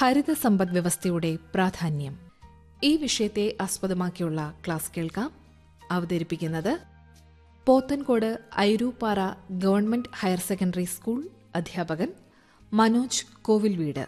ഹരിത സമ്പദ് വ്യവസ്ഥയുടെ പ്രാധാന്യം ഈ വിഷയത്തെ ആസ്പദമാക്കിയുള്ള ക്ലാസ് കേൾക്കാം അവതരിപ്പിക്കുന്നത് Pothencode Airooppara government higher secondary school അധ്യാപകൻ മനോജ് കോവിൽവീട്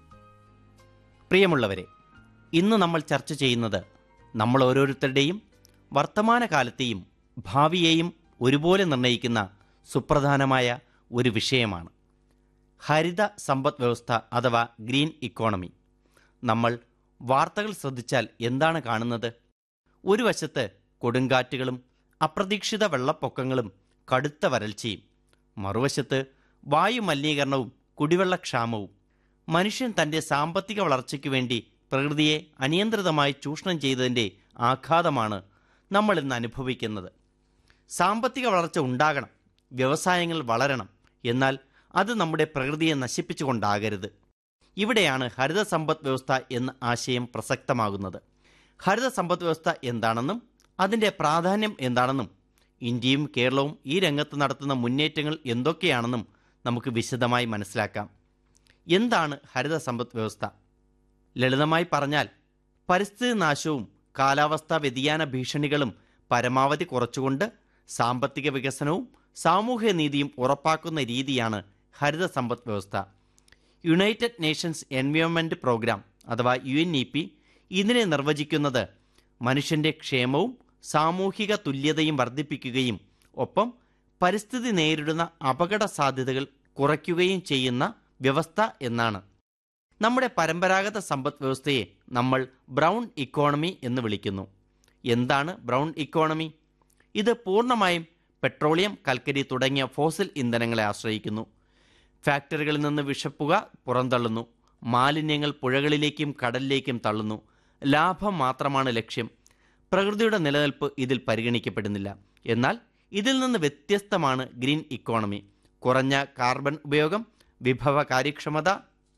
പ്രിയമുള്ളവരെ ഇന്ന് നമ്മൾ ചർച്ച ചെയ്യുന്നത് നമ്മൾ ഓരോരുത്തരുടെയും വർത്തമാനകാലത്തെയും ഭാവിയെയും ഒരുപോലെ നിർണ്ണയിക്കുന്ന സുപ്രധാനമായ ഒരു വിഷയമാണ് ഹരിത സമ്പദ് വ്യവസ്ഥ അഥവാ ഗ്രീൻ ഇക്കോണമി നമ്മൾ വാർത്തകൾ ശ്രദ്ധിച്ചാൽ എന്താണ് കാണുന്നത് ഒരു വശത്ത് കൊടുങ്കാറ്റുകളും അപ്രതീക്ഷിത വെള്ളപ്പൊക്കങ്ങളും കടുത്ത വരൾച്ചയും മറുവശത്ത് വായു മലിനീകരണവും കുടിവെള്ളക്ഷാമവും മനുഷ്യൻ തൻ്റെ സാമ്പത്തിക വളർച്ചയ്ക്ക് വേണ്ടി പ്രകൃതിയെ അനിയന്ത്രിതമായി ചൂഷണം ചെയ്തതിൻ്റെ ആഘാതമാണ് നമ്മൾ ഇന്ന് അനുഭവിക്കുന്നത് സാമ്പത്തിക വളർച്ച ഉണ്ടാകണം വ്യവസായങ്ങൾ വളരണം എന്നാൽ അത് നമ്മുടെ പ്രകൃതിയെ നശിപ്പിച്ചുകൊണ്ടാകരുത് ഇവിടെയാണ് ഹരിത സമ്പദ് വ്യവസ്ഥ എന്ന ആശയം പ്രസക്തമാകുന്നത് ഹരിത സമ്പദ് വ്യവസ്ഥ എന്താണെന്നും അതിൻ്റെ പ്രാധാന്യം എന്താണെന്നും ഇന്ത്യയും കേരളവും ഈ രംഗത്ത് നടത്തുന്ന മുന്നേറ്റങ്ങൾ എന്തൊക്കെയാണെന്നും നമുക്ക് വിശദമായി മനസ്സിലാക്കാം എന്താണ് ഹരിത സമ്പദ് വ്യവസ്ഥ ലളിതമായി പറഞ്ഞാൽ പരിസ്ഥിതി നാശവും കാലാവസ്ഥാ വ്യതിയാന ഭീഷണികളും പരമാവധി കുറച്ചുകൊണ്ട് സാമ്പത്തിക വികസനവും സാമൂഹ്യ നീതിയും ഉറപ്പാക്കുന്ന രീതിയാണ് ഹരിത സമ്പദ് വ്യവസ്ഥ യുണൈറ്റഡ് നേഷൻസ് എൻവയോൺമെൻറ്റ് പ്രോഗ്രാം അഥവാ യു എൻ ഇ പി ഇതിനെ നിർവചിക്കുന്നത് മനുഷ്യൻ്റെ ക്ഷേമവും സാമൂഹിക തുല്യതയും വർദ്ധിപ്പിക്കുകയും ഒപ്പം പരിസ്ഥിതി നേരിടുന്ന അപകട സാധ്യതകൾ കുറയ്ക്കുകയും ചെയ്യുന്ന വ്യവസ്ഥ എന്നാണ് നമ്മുടെ പരമ്പരാഗത സമ്പദ് വ്യവസ്ഥയെ നമ്മൾ ബ്രൗൺ ഇക്കോണമി എന്ന് വിളിക്കുന്നു എന്താണ് ബ്രൗൺ ഇക്കോണമി ഇത് പൂർണ്ണമായും പെട്രോളിയം കൽക്കരി തുടങ്ങിയ ഫോസിൽ ഇന്ധനങ്ങളെ ആശ്രയിക്കുന്നു ഫാക്ടറികളിൽ നിന്ന് വിഷപ്പുക പുറന്തള്ളുന്നു മാലിന്യങ്ങൾ പുഴകളിലേക്കും കടലിലേക്കും തള്ളുന്നു ലാഭം മാത്രമാണ് ലക്ഷ്യം പ്രകൃതിയുടെ നിലനിൽപ്പ് ഇതിൽ പരിഗണിക്കപ്പെടുന്നില്ല എന്നാൽ ഇതിൽ നിന്ന് വ്യത്യസ്തമാണ് ഗ്രീൻ ഇക്കോണമി കുറഞ്ഞ കാർബൺ ഉപയോഗം വിഭവ കാര്യക്ഷമത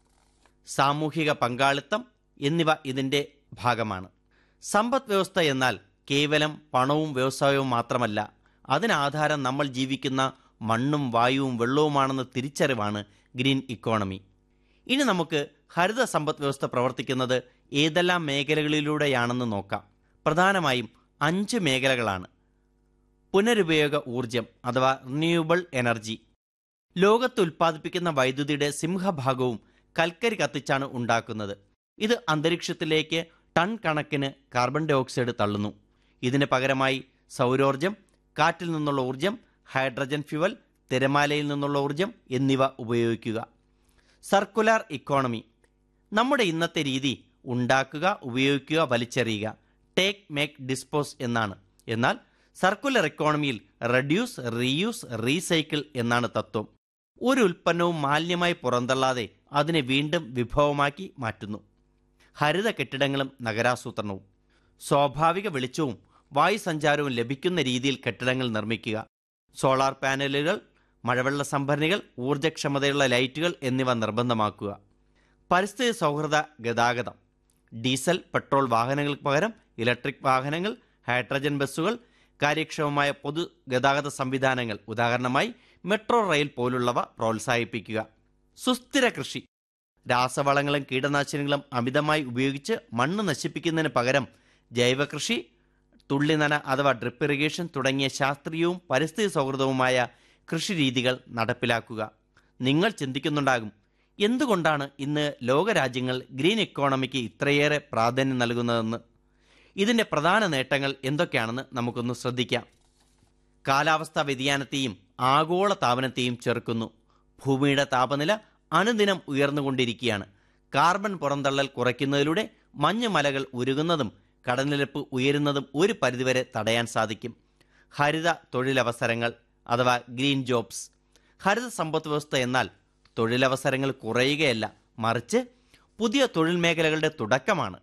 സാമൂഹിക പങ്കാളിത്തം എന്നിവ ഇതിൻ്റെ ഭാഗമാണ് സമ്പദ് വ്യവസ്ഥ എന്നാൽ കേവലം പണവും വ്യവസായവും മാത്രമല്ല അതിനാധാരം നമ്മൾ ജീവിക്കുന്ന മണ്ണും വായുവും വെള്ളവുമാണെന്ന തിരിച്ചറിവാണ് ഗ്രീൻ ഇക്കോണമി ഇനി നമുക്ക് ഹരിത സമ്പദ് വ്യവസ്ഥ പ്രവർത്തിക്കുന്നത് ഏതെല്ലാം മേഖലകളിലൂടെയാണെന്ന് നോക്കാം പ്രധാനമായും അഞ്ച് മേഖലകളാണ് പുനരുപയോഗ ഊർജം അഥവാ റിന്യൂവബിൾ എനർജി ലോകത്ത് ഉൽപ്പാദിപ്പിക്കുന്ന വൈദ്യുതിയുടെ സിംഹഭാഗവും കൽക്കരി കത്തിച്ചാണ് ഉണ്ടാക്കുന്നത് ഇത് അന്തരീക്ഷത്തിലേക്ക് ടൺ കണക്കിന് കാർബൺ ഡൈ ഓക്സൈഡ് തള്ളുന്നു ഇതിന് പകരമായി സൗരോർജം കാറ്റിൽ നിന്നുള്ള ഊർജം ഹൈഡ്രജൻ ഫ്യുവൽ തിരമാലയിൽ നിന്നുള്ള ഊർജം എന്നിവ ഉപയോഗിക്കുക സർക്കുലാർ ഇക്കോണമി നമ്മുടെ ഇന്നത്തെ രീതി ഉണ്ടാക്കുക ഉപയോഗിക്കുക വലിച്ചെറിയുക ടേക്ക് മേക്ക് ഡിസ്പോസ് എന്നാണ് എന്നാൽ സർക്കുലർ ഇക്കോണമിയിൽ റെഡ്യൂസ് റീയൂസ് റീസൈക്കിൾ എന്നാണ് തത്വം ഒരു ഉൽപ്പന്നവും മാലിന്യമായി പുറന്തള്ളാതെ അതിനെ വീണ്ടും വിഭവമാക്കി മാറ്റുന്നു ഹരിത കെട്ടിടങ്ങളും നഗരാസൂത്രണവും സ്വാഭാവിക വെളിച്ചവും വായുസഞ്ചാരവും ലഭിക്കുന്ന രീതിയിൽ കെട്ടിടങ്ങൾ നിർമ്മിക്കുക സോളാർ പാനലുകൾ മഴവെള്ള സംഭരണികൾ ഊർജ്ജക്ഷമതയുള്ള ലൈറ്റുകൾ എന്നിവ നിർബന്ധമാക്കുക പരിസ്ഥിതി സൗഹൃദ ഗതാഗതം ഡീസൽ പെട്രോൾ വാഹനങ്ങൾക്ക് പകരം ഇലക്ട്രിക് വാഹനങ്ങൾ ഹൈഡ്രജൻ ബസ്സുകൾ കാര്യക്ഷമമായ പൊതുഗതാഗത സംവിധാനങ്ങൾ ഉദാഹരണമായി മെട്രോ റെയിൽ പോലുള്ളവ പ്രോത്സാഹിപ്പിക്കുക സുസ്ഥിര കൃഷി രാസവളങ്ങളും കീടനാശിനികളും അമിതമായി ഉപയോഗിച്ച് മണ്ണ് നശിപ്പിക്കുന്നതിന് പകരം ജൈവകൃഷി തുള്ളിനന അഥവാ ഡ്രിപ്പ് ഇറിഗേഷൻ തുടങ്ങിയ ശാസ്ത്രീയവും പരിസ്ഥിതി സൗഹൃദവുമായ കൃഷിരീതികൾ നടപ്പിലാക്കുക നിങ്ങൾ ചിന്തിക്കുന്നുണ്ടാകും എന്തുകൊണ്ടാണ് ഇന്ന് ലോകരാജ്യങ്ങൾ ഗ്രീൻ ഇക്കോണമിക്ക് ഇത്രയേറെ പ്രാധാന്യം നൽകുന്നതെന്ന് ഇതിൻ്റെ പ്രധാന നേട്ടങ്ങൾ എന്തൊക്കെയാണെന്ന് നമുക്കൊന്ന് ശ്രദ്ധിക്കാം കാലാവസ്ഥാ വ്യതിയാനത്തെയും ആഗോള താപനത്തെയും ചെറുക്കുന്നു ഭൂമിയുടെ താപനില അനുദിനം ഉയർന്നുകൊണ്ടിരിക്കുകയാണ് കാർബൺ പുറന്തള്ളൽ കുറയ്ക്കുന്നതിലൂടെ മഞ്ഞുമലകൾ ഉരുകുന്നതും കടനിരപ്പ് ഉയരുന്നതും ഒരു പരിധിവരെ തടയാൻ സാധിക്കും ഹരിത തൊഴിലവസരങ്ങൾ അഥവാ ഗ്രീൻ ജോബ്സ് ഹരിത സമ്പദ് വ്യവസ്ഥ എന്നാൽ തൊഴിലവസരങ്ങൾ കുറയുകയല്ല മറിച്ച് പുതിയ തൊഴിൽ മേഖലകളുടെ തുടക്കമാണ്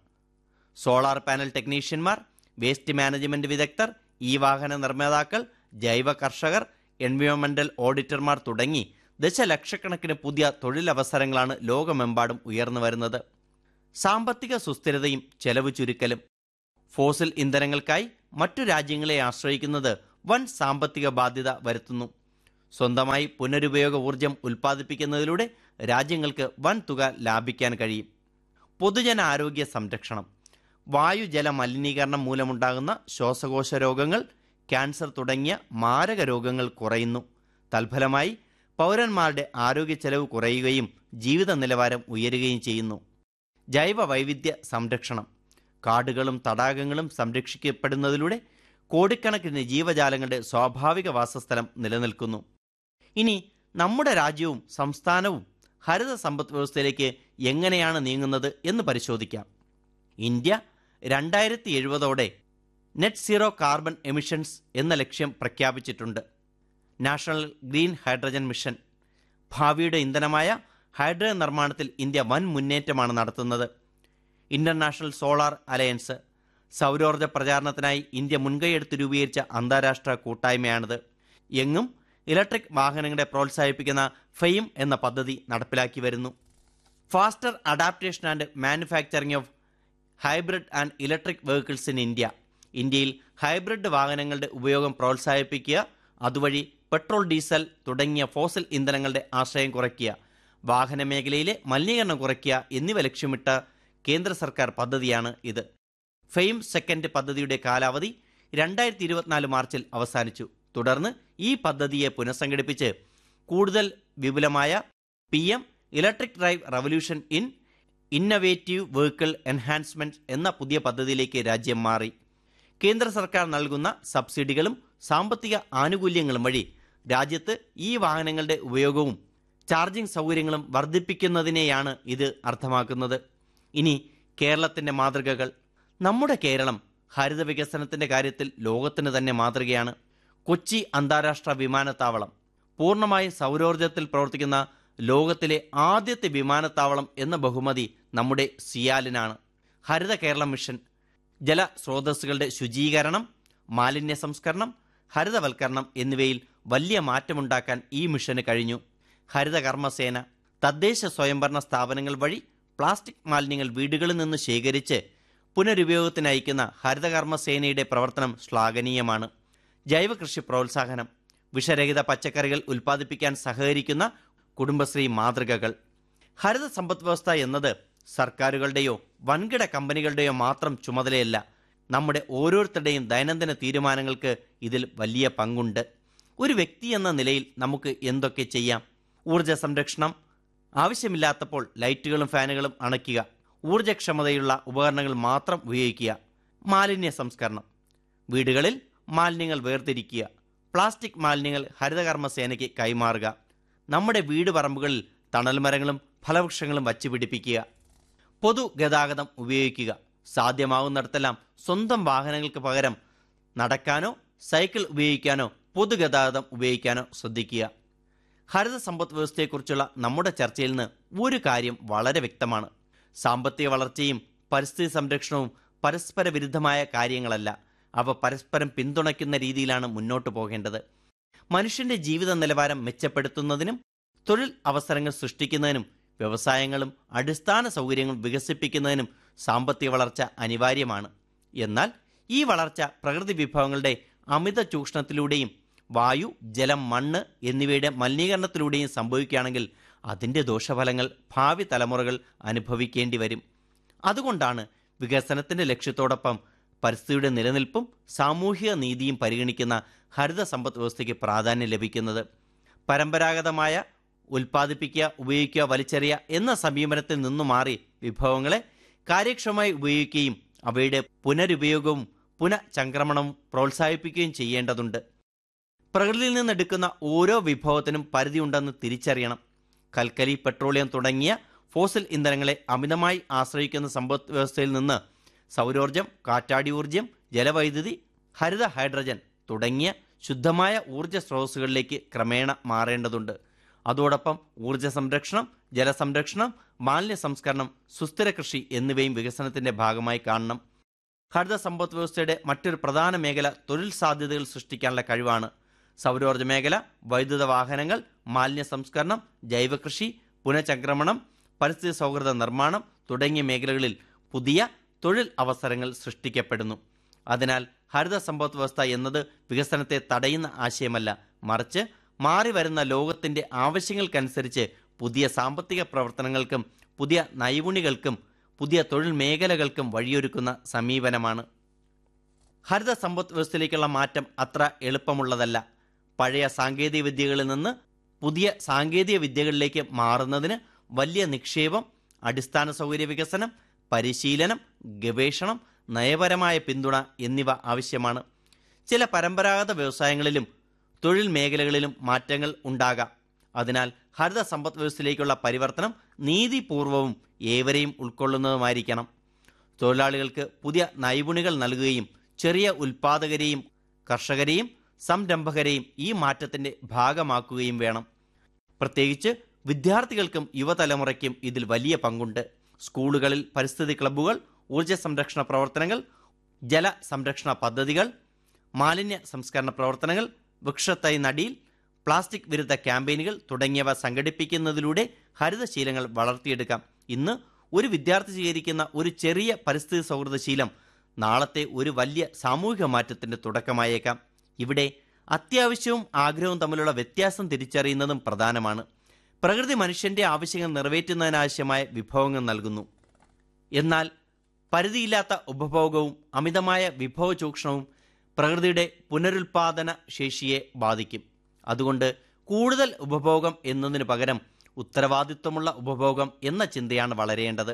സോളാർ പാനൽ ടെക്നീഷ്യന്മാർ വേസ്റ്റ് മാനേജ്മെന്റ് വിദഗ്ധർ ഈ വാഹന നിർമ്മാതാക്കൾ ജൈവ കർഷകർ എൻവയോൺമെന്റൽ ഓഡിറ്റർമാർ തുടങ്ങി ദശലക്ഷക്കണക്കിന് പുതിയ തൊഴിലവസരങ്ങളാണ് ലോകമെമ്പാടും ഉയർന്നു വരുന്നത് സാമ്പത്തിക സുസ്ഥിരതയും ചെലവ് ചുരുക്കലും ഫോസിൽ ഇന്ധനങ്ങൾക്കായി മറ്റു രാജ്യങ്ങളെ ആശ്രയിക്കുന്നത് വൻ സാമ്പത്തിക ബാധ്യത വരുത്തുന്നു സ്വന്തമായി പുനരുപയോഗ ഊർജം ഉൽപ്പാദിപ്പിക്കുന്നതിലൂടെ രാജ്യങ്ങൾക്ക് വൻ തുക ലാഭിക്കാൻ കഴിയും പൊതുജന ആരോഗ്യ സംരക്ഷണം വായുജല മലിനീകരണം മൂലമുണ്ടാകുന്ന ശ്വാസകോശ രോഗങ്ങൾ ക്യാൻസർ തുടങ്ങിയ മാരക രോഗങ്ങൾ കുറയുന്നു തൽഫലമായി പൗരന്മാരുടെ ആരോഗ്യ ചെലവ് കുറയുകയും ജീവിത നിലവാരം ഉയരുകയും ചെയ്യുന്നു ജൈവ വൈവിധ്യ സംരക്ഷണം കാടുകളും തടാകങ്ങളും സംരക്ഷിക്കപ്പെടുന്നതിലൂടെ കോടിക്കണക്കിന് ജീവജാലങ്ങളുടെ സ്വാഭാവിക വാസസ്ഥലം നിലനിൽക്കുന്നു ഇനി നമ്മുടെ രാജ്യവും സംസ്ഥാനവും ഹരിത സമ്പദ് വ്യവസ്ഥയിലേക്ക് എങ്ങനെയാണ് നീങ്ങുന്നത് എന്ന് പരിശോധിക്കാം ഇന്ത്യ രണ്ടായിരത്തി എഴുപതോടെ നെറ്റ് സീറോ കാർബൺ എമിഷൻസ് എന്ന ലക്ഷ്യം പ്രഖ്യാപിച്ചിട്ടുണ്ട് നാഷണൽ ഗ്രീൻ ഹൈഡ്രജൻ മിഷൻ ഭാവിയുടെ ഇന്ധനമായ ഹൈഡ്രജൻ നിർമ്മാണത്തിൽ ഇന്ത്യ വൻ മുന്നേറ്റമാണ് നടത്തുന്നത് ഇന്റർനാഷണൽ സോളാർ അലയൻസ് സൗരോർജ്ജ പ്രചാരണത്തിനായി ഇന്ത്യ മുൻകൈയെടുത്ത് രൂപീകരിച്ച അന്താരാഷ്ട്ര കൂട്ടായ്മയാണിത് എങ്ങും ഇലക്ട്രിക് വാഹനങ്ങളെ പ്രോത്സാഹിപ്പിക്കുന്ന ഫെയിം എന്ന പദ്ധതി നടപ്പിലാക്കി വരുന്നു faster adaptation and manufacturing of hybrid and electric vehicles in India ഇന്ത്യയിൽ ഹൈബ്രിഡ് വാഹനങ്ങളുടെ ഉപയോഗം പ്രോത്സാഹിപ്പിക്കുക അതുവഴി പെട്രോൾ ഡീസൽ തുടങ്ങിയ ഫോസിൽ ഇന്ധനങ്ങളുടെ ആശ്രയം കുറയ്ക്കുക വാഹന മേഖലയിലെ മലിനീകരണം കുറയ്ക്കുക എന്നിവ ലക്ഷ്യമിട്ട കേന്ദ്ര സർക്കാർ പദ്ധതിയാണ് ഇത് ഫെയിം സെക്കൻഡ് പദ്ധതിയുടെ കാലാവധി രണ്ടായിരത്തി ഇരുപത്തിനാല് മാർച്ചിൽ അവസാനിച്ചു തുടർന്ന് ഈ പദ്ധതിയെ പുനഃസംഘടിപ്പിച്ച് കൂടുതൽ വിപുലമായ P M electric drive revolution in innovative vehicle enhancement എന്ന പുതിയ പദ്ധതിയിലേക്ക് രാജ്യം മാറി കേന്ദ്ര സർക്കാർ നൽകുന്ന സബ്സിഡികളും സാമ്പത്തിക ആനുകൂല്യങ്ങളും വഴി രാജ്യത്ത് ഈ വാഹനങ്ങളുടെ ഉപയോഗവും ചാർജിംഗ് സൗകര്യങ്ങളും വർദ്ധിപ്പിക്കുന്നതിനെയാണ് ഇത് അർത്ഥമാക്കുന്നത് ഇനി കേരളത്തിന്റെ മാതൃകകൾ നമ്മുടെ കേരളം ഹരിത വികസനത്തിന്റെ കാര്യത്തിൽ ലോകത്തിന് തന്നെ മാതൃകയാണ് കൊച്ചി അന്താരാഷ്ട്ര വിമാനത്താവളം പൂർണ്ണമായും സൗരോർജ്ജത്തിൽ പ്രവർത്തിക്കുന്ന ലോകത്തിലെ ആദ്യത്തെ വിമാനത്താവളം എന്ന ബഹുമതി നമ്മുടെ സിയാലിനാണ് ഹരിത കേരളം മിഷൻ ജല സ്രോതസ്സുകളുടെ ശുചീകരണം മാലിന്യ സംസ്കരണം ഹരിതവൽക്കരണം എന്നിവയിൽ വലിയ മാറ്റമുണ്ടാക്കാൻ ഈ മിഷന് കഴിഞ്ഞു ഹരിത കർമ്മസേന തദ്ദേശ സ്വയംഭരണ സ്ഥാപനങ്ങൾ വഴി പ്ലാസ്റ്റിക് മാലിന്യങ്ങൾ വീടുകളിൽ നിന്ന് ശേഖരിച്ച് പുനരുപയോഗത്തിന് അയക്കുന്ന ഹരിതകർമ്മസേനയുടെ പ്രവർത്തനം ശ്ലാഘനീയമാണ് ജൈവ കൃഷി പ്രോത്സാഹനം വിഷരഹിത പച്ചക്കറികൾ ഉൽപ്പാദിപ്പിക്കാൻ സഹകരിക്കുന്ന കുടുംബശ്രീ മാതൃകകൾ ഹരിത സമ്പദ് വ്യവസ്ഥ എന്നത് സർക്കാരുകളുടെയോ വൻകിട കമ്പനികളുടെയോ മാത്രം ചുമതലയല്ല നമ്മുടെ ഓരോരുത്തരുടെയും ദൈനംദിന തീരുമാനങ്ങൾക്ക് ഇതിൽ വലിയ പങ്കുണ്ട് ഒരു വ്യക്തി എന്ന നിലയിൽ നമുക്ക് എന്തൊക്കെ ചെയ്യാം ഊർജ സംരക്ഷണം ആവശ്യമില്ലാത്തപ്പോൾ ലൈറ്റുകളും ഫാനുകളും അണയ്ക്കുക ഊർജ്ജക്ഷമതയുള്ള ഉപകരണങ്ങൾ മാത്രം ഉപയോഗിക്കുക മാലിന്യ സംസ്കരണം വീടുകളിൽ മാലിന്യങ്ങൾ വേർതിരിക്കുക പ്ലാസ്റ്റിക് മാലിന്യങ്ങൾ ഹരിതകർമ്മസേനയ്ക്ക് കൈമാറുക നമ്മുടെ വീട് പറമ്പുകളിൽ തണൽമരങ്ങളും ഫലവൃക്ഷങ്ങളും വച്ചുപിടിപ്പിക്കുക പൊതുഗതാഗതം ഉപയോഗിക്കുക സാധ്യമാകുന്നിടത്തെല്ലാം സ്വന്തം വാഹനങ്ങൾക്ക് പകരം നടക്കാനോ സൈക്കിൾ ഉപയോഗിക്കാനോ പൊതുഗതാഗതം ഉപയോഗിക്കാനോ ശ്രദ്ധിക്കുക ഹരിത സമ്പദ് വ്യവസ്ഥയെക്കുറിച്ചുള്ള നമ്മുടെ ചർച്ചയിൽ നിന്ന് ഒരു കാര്യം വളരെ വ്യക്തമാണ് സാമ്പത്തിക വളർച്ചയും പരിസ്ഥിതി സംരക്ഷണവും പരസ്പര വിരുദ്ധമായ കാര്യങ്ങളല്ല അവ പരസ്പരം പിന്തുണയ്ക്കുന്ന രീതിയിലാണ് മുന്നോട്ട് പോകേണ്ടത് മനുഷ്യന്റെ ജീവിത നിലവാരം മെച്ചപ്പെടുത്തുന്നതിനും തൊഴിൽ അവസരങ്ങൾ സൃഷ്ടിക്കുന്നതിനും വ്യവസായങ്ങളും അടിസ്ഥാന സൗകര്യങ്ങളും വികസിപ്പിക്കുന്നതിനും സാമ്പത്തിക വളർച്ച അനിവാര്യമാണ് എന്നാൽ ഈ വളർച്ച പ്രകൃതി വിഭവങ്ങളുടെ അമിത ചൂഷണത്തിലൂടെയും വായു ജലം മണ്ണ് എന്നിവയുടെ മലിനീകരണത്തിലൂടെയും സംഭവിക്കുകയാണെങ്കിൽ അതിൻ്റെ ദോഷഫലങ്ങൾ ഭാവി തലമുറകൾ അനുഭവിക്കേണ്ടി വരും അതുകൊണ്ടാണ് വികസനത്തിന്റെ ലക്ഷ്യത്തോടൊപ്പം പരിസ്ഥിതിയുടെ നിലനിൽപ്പും സാമൂഹിക നീതിയും പരിഗണിക്കുന്ന ഹരിത സമ്പദ് വ്യവസ്ഥയ്ക്ക് പ്രാധാന്യം ലഭിക്കുന്നത് പരമ്പരാഗതമായ ഉൽപ്പാദിപ്പിക്കുക ഉപയോഗിക്കുക വലിച്ചെറിയുക എന്ന സമീപനത്തിൽ നിന്നു മാറി വിഭവങ്ങളെ കാര്യക്ഷമമായി ഉപയോഗിക്കുകയും അവയുടെ പുനരുപയോഗവും പുനഃചംക്രമണവും പ്രോത്സാഹിപ്പിക്കുകയും ചെയ്യേണ്ടതുണ്ട് പ്രകൃതിയിൽ നിന്നെടുക്കുന്ന ഓരോ വിഭവത്തിനും പരിധിയുണ്ടെന്ന് തിരിച്ചറിയണം കൽക്കരി പെട്രോളിയം തുടങ്ങിയ ഫോസിൽ ഇന്ധനങ്ങളെ അമിതമായി ആശ്രയിക്കുന്ന സമ്പദ് വ്യവസ്ഥയിൽ നിന്ന് സൗരോർജം കാറ്റാടി ഊർജം ജലവൈദ്യുതി ഹരിത ഹൈഡ്രജൻ തുടങ്ങിയ ശുദ്ധമായ ഊർജ സ്രോതസ്സുകളിലേക്ക് ക്രമേണ മാറേണ്ടതുണ്ട് അതോടൊപ്പം ഊർജ സംരക്ഷണം ജലസംരക്ഷണം മാലിന്യ സംസ്കരണം സുസ്ഥിര കൃഷി എന്നിവയും വികസനത്തിന്റെ ഭാഗമായി കാണണം ഹരിത സമ്പദ് വ്യവസ്ഥയുടെ മറ്റൊരു പ്രധാന മേഖല തൊഴിൽ സാധ്യതകൾ സൃഷ്ടിക്കാനുള്ള കഴിവാണ് സൗരോർജ്ജ മേഖല വൈദ്യുത വാഹനങ്ങൾ മാലിന്യ സംസ്കരണം ജൈവകൃഷി പുനഃചംക്രമണം പരിസ്ഥിതി സൗഹൃദ നിർമ്മാണം തുടങ്ങിയ മേഖലകളിൽ പുതിയ തൊഴിൽ അവസരങ്ങൾ സൃഷ്ടിക്കപ്പെടുന്നു അതിനാൽ ഹരിത സമ്പദ് വ്യവസ്ഥ എന്നത് വികസനത്തെ തടയുന്ന ആശയമല്ല മറിച്ച് മാറി വരുന്ന ലോകത്തിന്റെ ആവശ്യങ്ങൾക്കനുസരിച്ച് പുതിയ സാമ്പത്തിക പ്രവർത്തനങ്ങൾക്കും പുതിയ നൈപുണികൾക്കും പുതിയ തൊഴിൽ മേഖലകൾക്കും വഴിയൊരുക്കുന്ന സമീപനമാണ് ഹരിത സമ്പദ് വ്യവസ്ഥയിലേക്കുള്ള മാറ്റം അത്ര എളുപ്പമുള്ളതല്ല പഴയ സാങ്കേതിക വിദ്യകളിൽ നിന്ന് പുതിയ സാങ്കേതിക വിദ്യകളിലേക്ക് മാറുന്നതിന് വലിയ നിക്ഷേപം അടിസ്ഥാന സൗകര്യ വികസനം പരിശീലനം ഗവേഷണം നയപരമായ പിന്തുണ എന്നിവ ആവശ്യമാണ് ചില പരമ്പരാഗത വ്യവസായങ്ങളിലും തൊഴിൽ മേഖലകളിലും മാറ്റങ്ങൾ ഉണ്ടാകാം അതിനാൽ ഹരിത സമ്പദ് വ്യവസ്ഥയിലേക്കുള്ള പരിവർത്തനം നീതിപൂർവവും ഏവരെയും ഉൾക്കൊള്ളുന്നതുമായിരിക്കണം തൊഴിലാളികൾക്ക് പുതിയ നൈപുണികൾ നൽകുകയും ചെറിയ ഉൽപാദകരെയും കർഷകരെയും സംരംഭകരെയും ഈ മാറ്റത്തിന്റെ ഭാഗമാക്കുകയും വേണം പ്രത്യേകിച്ച് വിദ്യാർത്ഥികൾക്കും യുവതലമുറയ്ക്കും ഇതിൽ വലിയ പങ്കുണ്ട് സ്കൂളുകളിൽ പരിസ്ഥിതി ക്ലബ്ബുകൾ ഊർജ്ജ സംരക്ഷണ പ്രവർത്തനങ്ങൾ ജല സംരക്ഷണ പദ്ധതികൾ മാലിന്യ സംസ്കരണ പ്രവർത്തനങ്ങൾ വൃക്ഷത്തൈ നടിയിൽ പ്ലാസ്റ്റിക് വിരുദ്ധ ക്യാമ്പയിനുകൾ തുടങ്ങിയവ സംഘടിപ്പിക്കുന്നതിലൂടെ ഹരിതശീലങ്ങൾ വളർത്തിയെടുക്കാം ഇന്ന് ഒരു വിദ്യാർത്ഥി സ്വീകരിക്കുന്ന ഒരു ചെറിയ പരിസ്ഥിതി സൗഹൃദ ശീലം നാളത്തെ ഒരു വലിയ സാമൂഹിക മാറ്റത്തിന്റെ തുടക്കമായേക്കാം ഇവിടെ അത്യാവശ്യവും ആഗ്രഹവും തമ്മിലുള്ള വ്യത്യാസം തിരിച്ചറിയുന്നതും പ്രധാനമാണ് പ്രകൃതി മനുഷ്യന്റെ ആവശ്യങ്ങൾ നിറവേറ്റുന്നതിനാവശ്യമായ വിഭവങ്ങൾ നൽകുന്നു എന്നാൽ പരിധിയില്ലാത്ത ഉപഭോഗവും അമിതമായ വിഭവ ചൂഷണവും പ്രകൃതിയുടെ പുനരുൽപാദന ശേഷിയെ ബാധിക്കും അതുകൊണ്ട് കൂടുതൽ ഉപഭോഗം എന്നതിനു പകരം ഉത്തരവാദിത്വമുള്ള ഉപഭോഗം എന്ന ചിന്തയാണ് വളരേണ്ടത്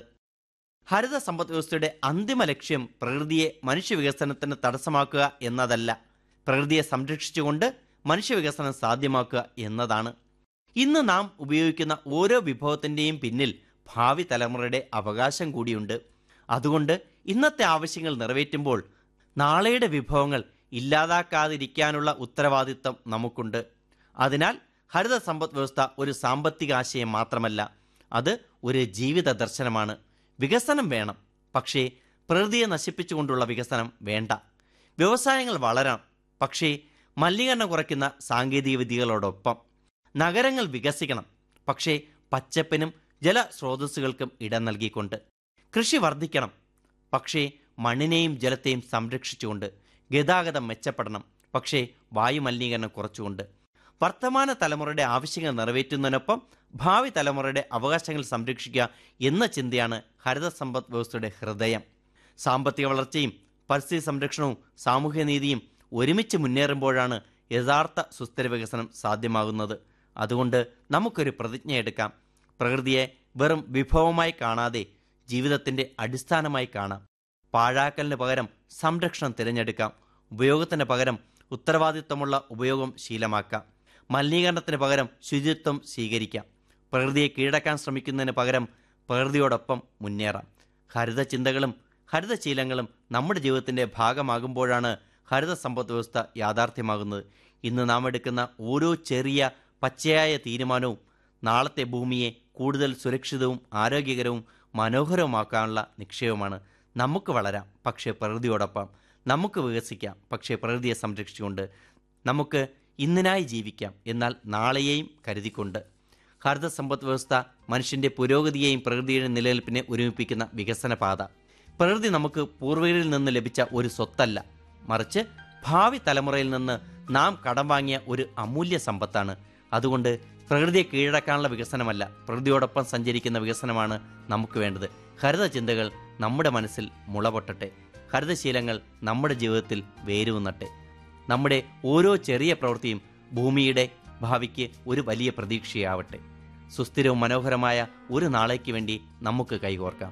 ഹരിത സമ്പദ് വ്യവസ്ഥയുടെ അന്തിമ ലക്ഷ്യം പ്രകൃതിയെ മനുഷ്യവികസനത്തിന് തടസ്സമാക്കുക എന്നതല്ല പ്രകൃതിയെ സംരക്ഷിച്ചുകൊണ്ട് മനുഷ്യവികസനം സാധ്യമാക്കുക എന്നതാണ് ഇന്ന് നാം ഉപയോഗിക്കുന്ന ഓരോ വിഭവത്തിൻ്റെയും പിന്നിൽ ഭാവി തലമുറയുടെ അവകാശം കൂടിയുണ്ട് അതുകൊണ്ട് ഇന്നത്തെ ആവശ്യങ്ങൾ നിറവേറ്റുമ്പോൾ നാളെയുടെ വിഭവങ്ങൾ ഇല്ലാതാക്കാതിരിക്കാനുള്ള ഉത്തരവാദിത്തം നമുക്കുണ്ട് അതിനാൽ ഹരിത സമ്പദ് വ്യവസ്ഥ ഒരു സാമ്പത്തിക ആശയം മാത്രമല്ല അത് ഒരു ജീവിത ദർശനമാണ് വികസനം വേണം പക്ഷേ പ്രകൃതിയെ നശിപ്പിച്ചുകൊണ്ടുള്ള വികസനം വേണ്ട വ്യവസായങ്ങൾ വളരണം പക്ഷേ മലിനീകരണം കുറയ്ക്കുന്ന സാങ്കേതിക വിദ്യകളോടൊപ്പം നഗരങ്ങൾ വികസിക്കണം പക്ഷേ പച്ചപ്പിനും ജലസ്രോതസ്സുകൾക്കും ഇടം നൽകിക്കൊണ്ട് കൃഷി വർദ്ധിക്കണം പക്ഷേ മണ്ണിനെയും ജലത്തെയും സംരക്ഷിച്ചുകൊണ്ട് ഗതാഗതം മെച്ചപ്പെടണം പക്ഷേ വായുമലിനീകരണം കുറച്ചുകൊണ്ട് വർത്തമാന തലമുറയുടെ ആവശ്യങ്ങൾ നിറവേറ്റുന്നതിനൊപ്പം ഭാവി തലമുറയുടെ അവകാശങ്ങൾ സംരക്ഷിക്കുക എന്ന ചിന്തയാണ് ഹരിത സമ്പദ് വ്യവസ്ഥയുടെ ഹൃദയം സാമ്പത്തിക വളർച്ചയും പരിസ്ഥിതി സംരക്ഷണവും സാമൂഹ്യനീതിയും ഒരുമിച്ച് മുന്നേറുമ്പോഴാണ് യഥാർത്ഥ സുസ്ഥിര വികസനം സാധ്യമാകുന്നത് അതുകൊണ്ട് നമുക്കൊരു പ്രതിജ്ഞയെടുക്കാം പ്രകൃതിയെ വെറും വിഭവമായി കാണാതെ ജീവിതത്തിന്റെ അടിസ്ഥാനമായി കാണാം പാഴാക്കലിന് പകരം സംരക്ഷണം തിരഞ്ഞെടുക്കാം ഉപയോഗത്തിന് പകരം ഉത്തരവാദിത്വമുള്ള ഉപയോഗം ശീലമാക്കാം മലിനീകരണത്തിന് പകരം ശുചിത്വം സ്വീകരിക്കാം പ്രകൃതിയെ കീഴടക്കാൻ ശ്രമിക്കുന്നതിന് പകരം പ്രകൃതിയോടൊപ്പം മുന്നേറാം ഹരിത ചിന്തകളും ഹരിതശീലങ്ങളും നമ്മുടെ ജീവിതത്തിന്റെ ഭാഗമാകുമ്പോഴാണ് ഹരിത സമ്പദ് വ്യവസ്ഥ യാഥാർത്ഥ്യമാകുന്നത് ഇന്ന് നാം എടുക്കുന്ന ഓരോ ചെറിയ പച്ചയായ തീരുമാനവും നാളത്തെ ഭൂമിയെ കൂടുതൽ സുരക്ഷിതവും ആരോഗ്യകരവും മനോഹരവുമാക്കാനുള്ള നിക്ഷേപമാണ് നമുക്ക് വളരാം പക്ഷേ പ്രകൃതിയോടൊപ്പം നമുക്ക് വികസിക്കാം പക്ഷേ പ്രകൃതിയെ സംരക്ഷിച്ചുകൊണ്ട് നമുക്ക് ഇന്നിനായി ജീവിക്കാം എന്നാൽ നാളെയെയും കരുതിക്കൊണ്ട് ഹരിത സമ്പദ് വ്യവസ്ഥ മനുഷ്യന്റെ പുരോഗതിയെയും പ്രകൃതിയുടെ നിലനിൽപ്പിനെ ഒരുമിപ്പിക്കുന്ന വികസന പാത പ്രകൃതി നമുക്ക് പൂർവികരിൽ നിന്ന് ലഭിച്ച ഒരു സ്വത്തല്ല മറിച്ച് ഭാവി തലമുറയിൽ നിന്ന് നാം കടം വാങ്ങിയ ഒരു അമൂല്യ സമ്പത്താണ് അതുകൊണ്ട് പ്രകൃതിയെ കീഴടക്കാനുള്ള വികസനമല്ല പ്രകൃതിയോടൊപ്പം സഞ്ചരിക്കുന്ന വികസനമാണ് നമുക്ക് വേണ്ടത് ഹരിത ചിന്തകൾ നമ്മുടെ മനസ്സിൽ മുളപൊട്ടട്ടെ ഹരിതശീലങ്ങൾ നമ്മുടെ ജീവിതത്തിൽ വേരൂന്നട്ടെ നമ്മുടെ ഓരോ ചെറിയ പ്രവൃത്തിയും ഭൂമിയുടെ ഭാവിക്ക് ഒരു വലിയ പ്രതീക്ഷയാവട്ടെ സുസ്ഥിരവും മനോഹരമായ ഒരു നാളേക്ക് വേണ്ടി നമുക്ക് കൈകോർക്കാം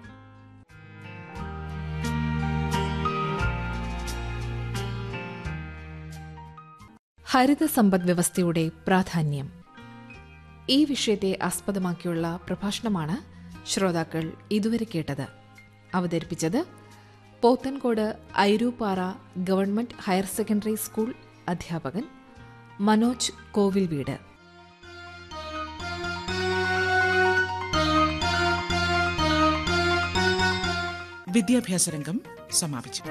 ഹരിത സമ്പദ് വ്യവസ്ഥയുടെ പ്രാധാന്യം ഈ വിഷയത്തെ ആസ്പദമാക്കിയുള്ള പ്രഭാഷണമാണ് ശ്രോതാക്കൾ ഇതുവരെ കേട്ടത് അവതരിപ്പിച്ചത് Pothencode Airooppara government higher secondary school അധ്യാപകൻ മനോജ് കോവിൽ വീട് വിദ്യാഭ്യാസ രംഗം സമാപിച്ചു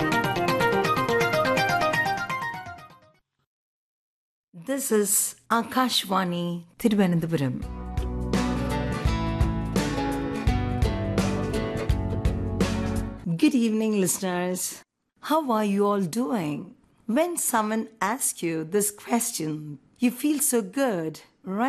This is Akashvani Thiruvananthapuram. Good evening, listeners. How are you all doing? When someone asks you this question, you feel so good, right?